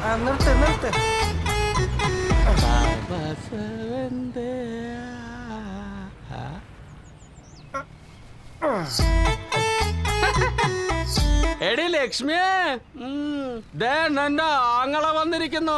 ആ, നിർത്ത് നിർത്ത് എടി ലക്ഷ്മിയെ ഉം, ദേ നിന്റെ ആങ്ങള വന്നിരിക്കുന്നു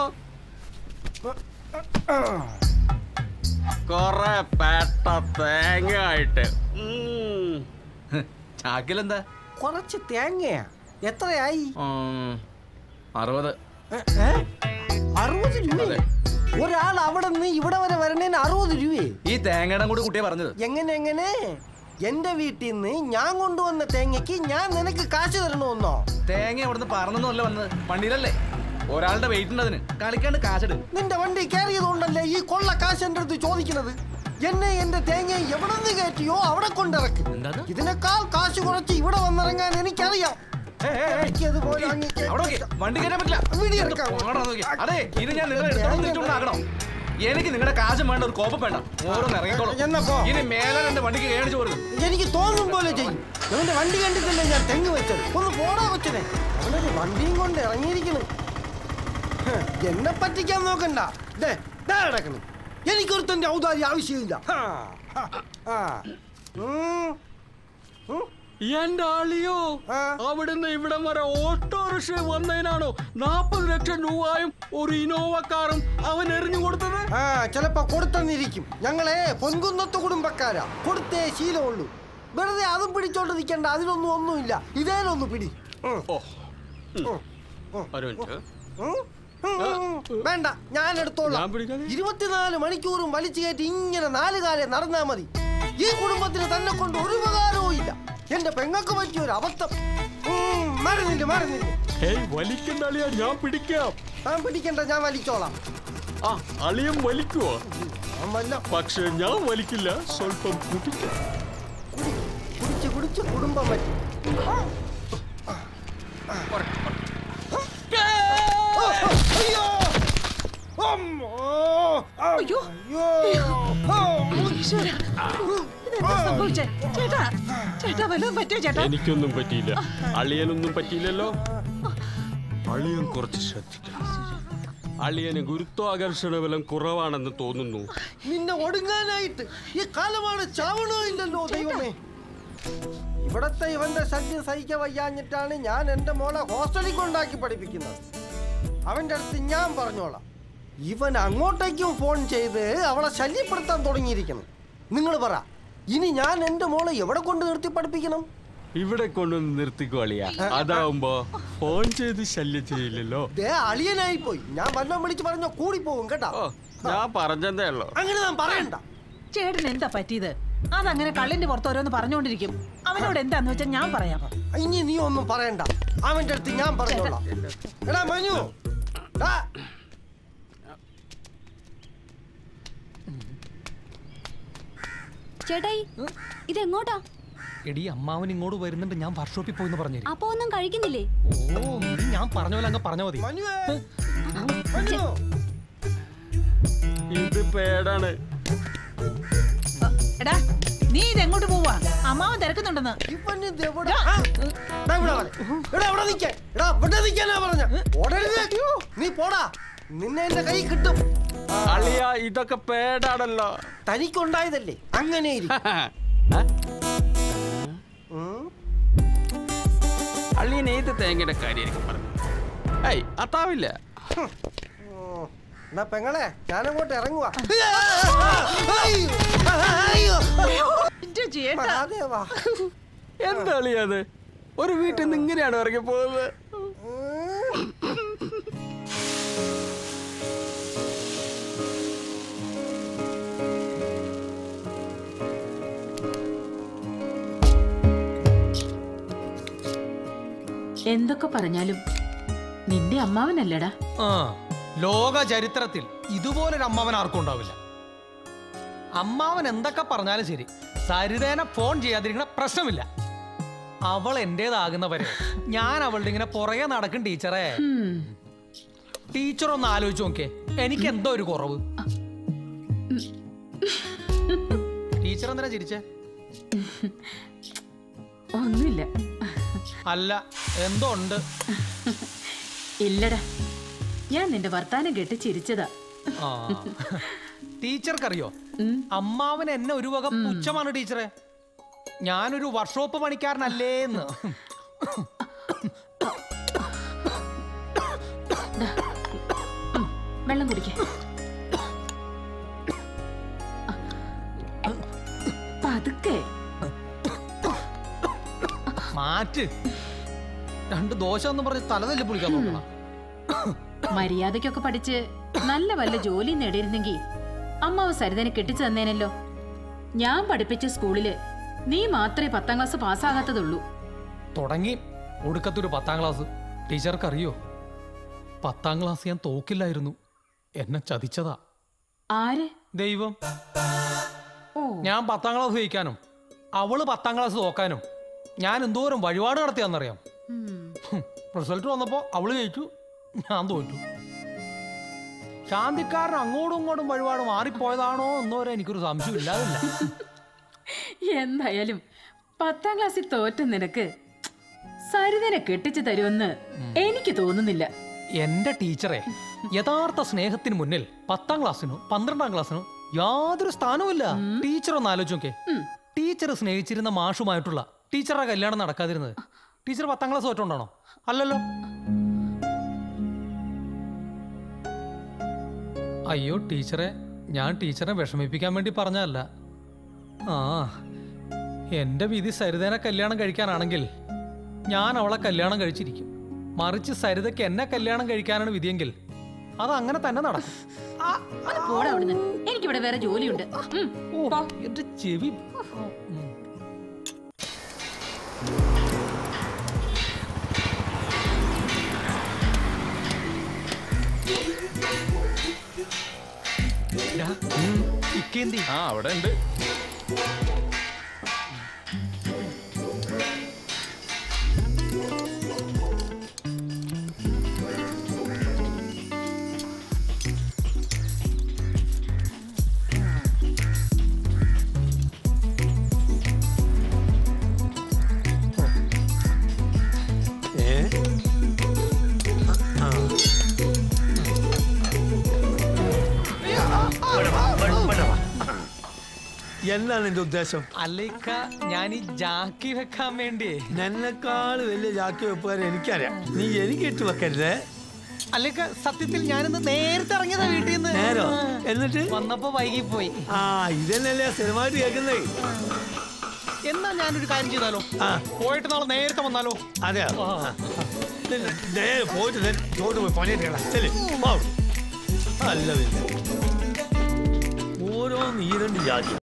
കൊറേ പേട്ട തേങ്ങ ആയിട്ട് ഉം. ചാക്കിലെന്താ കുറച്ച് തേങ്ങയാ എത്രയായി ഉം, അറുപത് ഏ, ഏ? അറുപത് രൂപ ഒരാൾ അവിടെ നിന്ന് ഇവിടെ വരെ വരണേന് അറുപത് രൂപയെ ഈ തേങ്ങയുടെ കൂടെ കുട്ടിയെ പറഞ്ഞത് എങ്ങനെ എങ്ങനെ എന്റെ വീട്ടിൽ നിന്ന് ഞാൻ കൊണ്ടുവന്ന തേങ്ങയ്ക്ക് ഞാൻ നിനക്ക് കാശ് തരണമെന്നോ തേങ്ങ ഇവിടുന്ന് പറന്നൊന്നുമല്ല വന്നത് വണ്ടിയിലല്ലേ ഒരാളുടെ വെയിറ്റ് ഉണ്ട് അതിന് കളിക്കാണ്ട് കാശെടു നിന്റെ വണ്ടി കയറിയത് കൊണ്ടല്ലേ ഈ കൊള്ള കാശ് എന്റെ അടുത്ത് ചോദിക്കുന്നത് എന്നെ എന്റെ തേങ്ങ എവിടെ നിന്ന് കയറ്റിയോ അവിടെ കൊണ്ടിറക്ക് എന്താണ്? ഇതിനേക്കാൾ കാശ് കുറച്ച് ഇവിടെ വന്നിറങ്ങാൻ എനിക്കറിയാം എനിക്കതുപോലെ അങ്ങ് കേ- അവിടെ നോക്കി വണ്ടി കയറ്റാൻ പറ്റില്ല വിടി എന്ത് ഇറക്കാം. പാടാ നോക്കി. അതെ ഇത് ഞാൻ നിങ്ങളെ എടുത്തോണ്ട് നിൽച്ചുകൊണ്ടാകണം എനിക്ക് നിങ്ങളുടെ കാശും വേണ്ട ഒരു കോപ്പം വേണ്ട ഓരോന്ന് ഇറങ്ങിക്കോളും എന്നാ പോ. ഇനി മേലെ എന്റെ വണ്ടിക്ക് കേണിച്ചു കൊടുക്കും എനിക്ക് തോന്നും പോലെ ചെയ്യും അവന്റെ വണ്ടി കണ്ടിട്ടല്ലേ ഞാൻ തെങ്ങ് വെച്ചത് ഒന്ന് പോടാ കൊച്ചനെ അവനൊരു വണ്ടിയും കൊണ്ട് ഇറങ്ങിയിരിക്കുന്നു ഹ്, എന്നെ പറ്റിക്കാൻ നോക്കണ്ട ദേ, ദേ കിടക്കുന്നു എനിക്കൊരുത്തന്റെ ഔദാര്യം ആവശ്യമില്ല ഹാ, ഹാ, ആ. ഉം, ഉം. എന്റെ ആളിയോ ആ. അവിടുന്ന് ഇവിടം വരെ ഓട്ടോറിക്ഷ വന്നതിനാണോ നാപ്പത് ലക്ഷം രൂപയും ഒരു ഇനോവ കാറും അവൻ എറിഞ്ഞു കൊടുത്തത് ആ ചിലപ്പോ കൊടുത്തെന്നിരിക്കും ഞങ്ങളെ പൊൻകുന്നത്ത് കുടുംബക്കാരാ കൊടുത്തേ ശീലമുള്ളൂ വെറുതെ അതും പിടിച്ചോണ്ട് നിൽക്കണ്ട അതിനൊന്നും ഒന്നുമില്ല ഇതേലൊന്ന് പിടി ഉം, ഓ ഉം, ഉം. ഒരു മിനിറ്റ് ഉം? ഉം, ഉം. വേണ്ട ഞാൻ എടുത്തോളാം ഞാൻ പിടിക്കാതെ? ഇരുപത്തിനാല് മണിക്കൂറും വലിച്ചു കയറ്റി ഇങ്ങനെ നാല് കാലം നടന്നാ മതി ഈ കുടുംബത്തിന് തന്നെ കൊണ്ട് ഒരു ഉപകാരവും ഇല്ല എന്റെ പെങ്ങക്ക് പറ്റിയ ഒരു അബദ്ധം ഉം, മരുന്നില്ല മരുന്നില്ല ഹേയ് വലിക്കണ്ട അളിയ ഞാൻ പിടിക്കാം താൻ പിടിക്കണ്ട ഞാൻ വലിച്ചോളാം ആ അളിയൻ വലിക്കുവോ ഞാൻ വല്ല പക്ഷെ ഞാൻ വലിക്കില്ല സ്വല്പം കുടിക്കാം കുടിച്ച് കുടിച്ച് കുടുംബം പറ്റി അയ്യോ അമ്മോ. അയ്യോ. അയ്യോ. ഈശ്വരാ. ഇതെന്താ സംഭവിച്ചേ? ചേട്ടാ ചേട്ടാ വല്ലതും പറ്റിയോ ചേട്ടാ എനിക്കൊന്നും പറ്റിയില്ല അളിയനൊന്നും പറ്റിയില്ലല്ലോ അളിയൻ കുറച്ച് ശ്രദ്ധിക്കണം അളിയന് ഗുരുത്വാകർഷണ ബലം കുറവാണെന്ന് തോന്നുന്നു നിന്നെ ഒടുങ്ങാനായിട്ട് ഈ കാലമാണ് ചാവണോ ഇല്ലല്ലോ ദൈവമേ ഇവിടത്തെ ഇവന്റെ ശല്യം സഹിക്കാൻ വയ്യാഞ്ഞിട്ടാണ് ഞാൻ എന്റെ മോളെ ഹോസ്റ്റലിൽ കൊണ്ടാക്കി പഠിപ്പിക്കുന്നത് അവന്റെ അടുത്ത് ഞാൻ പറഞ്ഞോളാം ഇവൻ അങ്ങോട്ടേക്കും ഫോൺ ചെയ്ത് അവളെ ശല്യപ്പെടുത്താൻ തുടങ്ങിയിരിക്കണം നിങ്ങൾ പറ ഇനി ഞാൻ എന്റെ മോളെ എവിടെ കൊണ്ട് നിർത്തി പഠിപ്പിക്കണം ഇവിടെ കൊണ്ടുവന്ന് നിർത്തിക്കോ അളിയ അതാവുമ്പോ ഫോൺ ചെയ്ത് ശല്യം ചെയ്യില്ലല്ലോ ദേ അളിയനായി പോയി ഞാൻ വല്ലതും വിളിച്ച് പറഞ്ഞോ കൂടി പോകും കേട്ടോ ഓ ഞാൻ പറഞ്ഞതേ ഉള്ളൂ അങ്ങനെ ഞാൻ പറയണ്ട ചേട്ടന് എന്താ പറ്റിയത് അതങ്ങനെ കള്ളിന്റെ പുറത്ത് ഓരോന്ന് പറഞ്ഞുകൊണ്ടിരിക്കും അവനോട് എന്താന്ന് വെച്ചാൽ ഞാൻ പറയാം ഇനി നീ ഒന്നും പറയണ്ട അവന്റെ അടുത്ത് ഞാൻ പറഞ്ഞോളാം എടാ മനു ഡാ. ചേട്ടായി ഇതെങ്ങോട്ടാ എടി അമ്മാവൻ ഇങ്ങോട്ട് വരുന്നുണ്ട് ഞാൻ വർക്ക്ഷോപ്പിൽ പോയിന്ന് പറഞ്ഞു അപ്പൊ ഒന്നും കഴിക്കുന്നില്ലേ ഓ നീ ഞാൻ പറഞ്ഞ പോലെ അങ്ങ് പറഞ്ഞാൽ മതി മനുവേ മനു ഇത് പേടാണ് എടാ നീ ഇതെങ്ങോട്ട് പോവാ അമ്മാവൻ തിരക്കുന്നുണ്ടെന്ന് ഇവന് ഇത് എവിടെ? ആ, ദാ ഇവിടെ വരെ. എടാ ഇവിടെ നിൽക്കാൻ എടാ ഇവിടെ നിൽക്കാനാ പറഞ്ഞ ഓടരുത് നീ പോടാ നിന്നെ എന്റെ കൈ കിട്ടും ആ, അളിയ ഇതൊക്കെ പേടാണല്ലോ തനിക്കുണ്ടായതല്ലേ അങ്ങനെ ഇരിക്കും. ഉം. അളിയൻ ഏത് തേങ്ങയുടെ കാര്യമായിരിക്കും പറഞ്ഞു ഏയ് അത്താവില്ല ഉം. എന്നാ പെങ്ങളെ ഞാനങ്ങോട്ട് ഇറങ്ങുവാ അയ്യോ, അയ്യോ. എന്റെ ചേട്ടാ മഹാദേവാ. എന്താ അളിയ അത് ഒരു വീട്ടിൽ നിന്ന് ഇങ്ങനെയാണ് ഇറങ്ങി പോകുന്നത് ഉം. എന്തൊക്കെ പറഞ്ഞാലും നിന്റെ അമ്മാവനല്ലടാ ആ ലോക ചരിത്രത്തിൽ ഇതുപോലൊരു അമ്മാവൻ ആർക്കും ഉണ്ടാവില്ല അമ്മാവൻ എന്തൊക്കെ പറഞ്ഞാലും ശരി സരിതേനെ ഫോൺ ചെയ്യാതിരിക്കണ പ്രശ്നമില്ല അവൾ എന്റേതാകുന്നവരെ ഞാൻ അവളുടെ ഇങ്ങനെ പുറകെ നടക്കും ടീച്ചറെ ടീച്ചർ ഒന്ന് ആലോചിച്ച് നോക്കേ എനിക്ക് എന്തോ ഒരു കുറവ് ടീച്ചർ എന്തിനാ ചിരിച്ചേ ഒന്നുമില്ല അല്ല എന്തോ ഉണ്ട് ഇല്ലടാ ഞാൻ നിന്റെ വർത്താനം കേട്ട് ചിരിച്ചതാ ആ ടീച്ചർക്കറിയോ അമ്മാവൻ എന്നെ ഒരു വക പുച്ഛമാണ് ടീച്ചറെ ഞാനൊരു വർക്ക്ഷോപ്പ് പണിക്കാരനല്ലേന്ന് വെള്ളം കുടിക്ക പതുക്കെ മാറ്റ് രണ്ട് ദോശ എന്ന് പറഞ്ഞ് തലതല്ലി പുളിക്കാൻ നോക്കണം മര്യാദയ്ക്കൊക്കെ പഠിച്ച് നല്ല വല്ല ജോലി നേടിയിരുന്നെങ്കിൽ അമ്മാവ് സരിതനെ കെട്ടിച്ചു തന്നേനല്ലോ ഞാൻ പഠിപ്പിച്ച സ്കൂളില് നീ മാത്രമേ പത്താം ക്ലാസ് പാസ്സാകാത്തതുള്ളൂ തുടങ്ങി ഒടുക്കത്തൊരു പത്താം ക്ലാസ് ടീച്ചർക്ക് അറിയോ പത്താം ക്ലാസ് ഞാൻ തോക്കില്ലായിരുന്നു എന്നെ ചതിച്ചതാ ആര് ദൈവം ഓ ഞാൻ പത്താം ക്ലാസ് ജയിക്കാനും അവള് പത്താം ക്ലാസ് തോക്കാനും ഞാൻ എന്തോരം വഴിപാട് നടത്തിയാന്നറിയാം ഉം. റിസൾട്ട് വന്നപ്പോൾ അവള് ജയിച്ചു ഞാൻ തോറ്റു ശാന്തിക്കാരൻ അങ്ങോട്ടും ഇങ്ങോട്ടും വഴിപാട് മാറിപ്പോയതാണോ എന്നോരെ എനിക്കൊരു സംശയം ഇല്ലാതില്ല എന്തായാലും പത്താം ക്ലാസ്സിൽ തോറ്റ നിനക്ക് സരിതനെ കെട്ടിച്ചു തരുമെന്ന് എനിക്ക് തോന്നുന്നില്ല എന്റെ ടീച്ചറെ യഥാർത്ഥ സ്നേഹത്തിന് മുന്നിൽ പത്താം ക്ലാസ്സിനോ പന്ത്രണ്ടാം ക്ലാസ്സിനോ യാതൊരു സ്ഥാനവുമില്ല ടീച്ചർ ഒന്ന് ആലോചിച്ച് നോക്കേ ഉം. ടീച്ചർ സ്നേഹിച്ചിരുന്ന മാഷുമായിട്ടുള്ള ടീച്ചറുടെ കല്യാണം നടക്കാതിരുന്നത് ടീച്ചർ പത്താം ക്ലാസ് തോറ്റുകൊണ്ടാണോ അല്ലല്ലോ അയ്യോ ടീച്ചറെ ഞാൻ ടീച്ചറെ വിഷമിപ്പിക്കാൻ വേണ്ടി പറഞ്ഞതല്ല ആ എന്റെ വിധി സരിതേനെ കല്യാണം കഴിക്കാനാണെങ്കിൽ ഞാൻ അവളെ കല്യാണം കഴിച്ചിരിക്കും മറിച്ച് സരിതയ്ക്ക് എന്നെ കല്യാണം കഴിക്കാനാണ് വിധിയെങ്കിൽ അത് അങ്ങനെ തന്നെ നടക്കും ആ, ഒന്ന് പോടാ അവിടുന്ന് എനിക്കിവിടെ വേറെ ജോലിയുണ്ട് ഉം. ഓ, എന്റെ ചെവി ഉം. ഡാ, ഇക്കേന്തി ആ അവിടെ ഉണ്ട് എന്താണ് നിന്റെ ഉദ്ദേശം അല്ലേക്ക ഞാൻ ഈ ജാക്കി വെക്കാൻ വേണ്ടി എന്നെക്കാൾ വലിയ ജാക്കി വെപ്പുകാരൻ എനിക്കറിയാം നീ എനിക്ക് ഇട്ട് വെക്കരുത് അല്ലേക്ക സത്യത്തിൽ ഞാനിന്ന് നേരത്തെ ഇറങ്ങിയതാ വീട്ടിൽ നിന്ന് നേരോ എന്നിട്ട് വന്നപ്പോ വൈകി പോയി ആ ഇതന്നെയല്ലേ സ്ഥിരമായിട്ട് കേൾക്കുന്നേ എന്നാ ഞാനൊരു കാര്യം ചെയ്താലോ ആ പോയിട്ട് നാളെ നേരത്തെ വന്നാലോ അതെയോ ആ. ഇല്ല, നേരെ പോയിട്ട് നേരെ ചോട്ട് പോയി പണിയെടുക്കണം ചെല്ലേ അല്ല പിന്നെ ഓരോ നീ രണ്ട് ജാതി